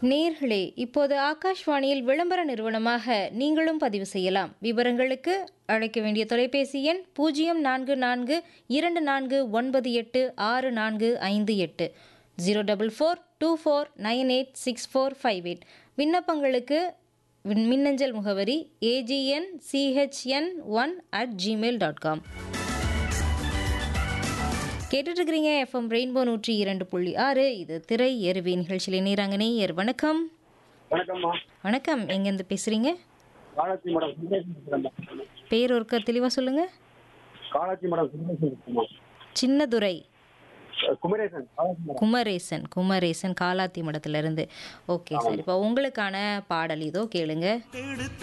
நேர்களே இப்போது ஆகாஷ்வாணியில் விளம்பர நிறுவனமாக நீங்களும் பதிவு செய்யலாம் விவரங்களுக்கு அழைக்க வேண்டிய தொலைபேசி எண் பூஜ்ஜியம் நான்கு நான்கு இரண்டு நான்கு ஒன்பது எட்டு ஆறு நான்கு ஐந்து எட்டு zero double four two four nine eight six four five eight விண்ணப்பங்களுக்கு விண்- மின்னஞ்சல் முகவரி AGN CHN one at gmail dot com கேட்டுட்ருக்கிறீங்க எஃப்எம் ரெயின்போ நூற்றி இரண்டு புள்ளி ஆறு இது திரை எருவி நிகழ்ச்சியில் நீராங்க நேயர் வணக்கம் வணக்கம்மா வணக்கம் எங்கேருந்து பேசுகிறீங்க காலாட்சி மடம் சுந்தரேசன் பேசுறேம்மா. பேர் ஒருக்க தெளிவாக சொல்லுங்கள் காலாட்சி மடம் சுந்தரேசன் இருக்குமா சின்னதுரை குமரேசன் காலாட்சி மடம் குமரேசன் குமரேசன் காலாத்தி மடத்துலேருந்து ஓகே சார் இப்போ உங்களுக்கான பாடல் இதோ கேளுங்க எடுத்த